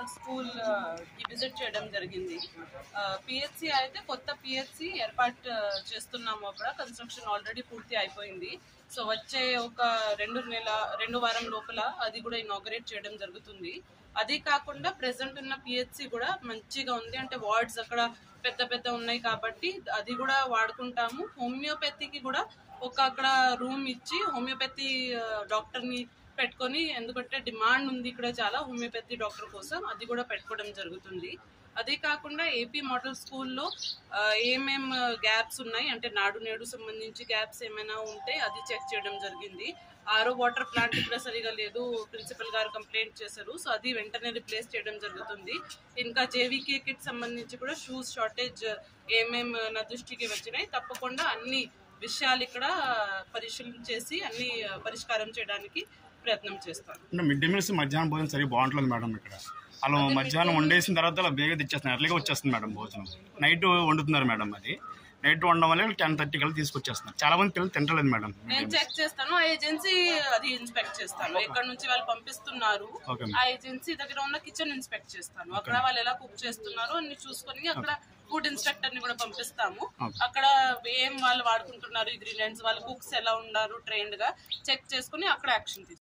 model school ఆ, కి visit చేయడం జరిగింది పిహెచ్సి అయితే కొత్త పిహెచ్సి ఏర్పాటు ఆ, చేస్తున్నాము అక్కడ కన్స్ట్రక్షన్ ఆల్రెడీ పూర్తి అయిపోయింది సో వచ్చే ఒక రెండు నెల రెండు వారం లోపల అది కూడా ఇనాగరేట్ చేయడం జరుగుతుంది అది కాకుండా ప్రెసెంట్ ఉన్న పిహెచ్సి కూడా మంచిగా ఉంది అంటే వార్డ్స్ అక్కడ పెద్ద పెద్ద ఉన్నాయి కాబట్టి అది కూడా వాడుకుంటాము హోమియోపతికి కూడా ఒక అక్కడ రూమ్ ఇచ్చి హోమియోపతి ఆ, డాక్టర్ని పెట్టుకొని ఎందుకంటే డిమాండ్ ఉంది ఇక్కడ చాలా హోమియోపతి డాక్టర్ కోసం అది కూడా పెట్టుకోవడం జరుగుతుంది అదే కాకుండా ఏపీ మోడల్ స్కూల్లో ఏమేం గ్యాప్స్ ఉన్నాయి అంటే నాడు నేడు సంబంధించి గ్యాప్స్ ఏమైనా ఉంటే అది చెక్ చేయడం జరిగింది ఆరో వాటర్ ప్లాంట్ ఇక్కడ సరిగా లేదు ప్రిన్సిపల్ గారు కంప్లైంట్ చేశారు సో అది వెంటనే రిప్లేస్ చేయడం జరుగుతుంది ఇంకా జేవీకే కిట్ సంబంధించి కూడా షూస్ షార్టేజ్ ఏమేం నా దృష్టికి వచ్చినాయి తప్పకుండా అన్ని విషయాలు ఇక్కడ పరిశీలన చేసి అన్ని పరిష్కారం చేయడానికి ప్రయత్నం చేస్తాను అంటే మిడ్ డే మీల్స్ మధ్యాహ్నం భోజనం సరిగ్గా బాగుంటుంది మేడం ఇక్కడ అలా మధ్యాహ్నం వండేసిన తర్వాత అలా బేగా తెచ్చేస్తున్నారు ఎర్లీగా వచ్చేస్తుంది మేడం భోజనం నైట్ వండుతున్నారు మేడం అది నైట్ వండడం వల్ల టెన్ థర్టీ కల్లా తీసుకొచ్చేస్తున్నారు చాలా మంది పిల్లలు తింటలేదు మేడం నేను చెక్ చేస్తాను ఆ ఏజెన్సీ అది ఇన్స్పెక్ట్ చేస్తాను ఎక్కడ నుంచి వాళ్ళు పంపిస్తున్నారు ఓకే ఆ ఏజెన్సీ దగ్గర ఉన్న కిచెన్ ఇన్స్పెక్ట్ చేస్తాను అక్కడ వాళ్ళు ఎలా కుక్ చేస్తున్నారో అన్ని చూసుకొని అక్కడ ఫుడ్ ఇన్స్పెక్టర్ ని కూడా పంపిస్తాము అక్కడ ఏం వాళ్ళు వాడుకుంటున్నారు ఇంగ్రీడియంట్స్ వాళ్ళ కుక్స్ ఎలా ఉన్నారు ట్రైన్డ్ గా చెక్ చేసుకుని అక్కడ యాక్షన్ తీసుకుంటాం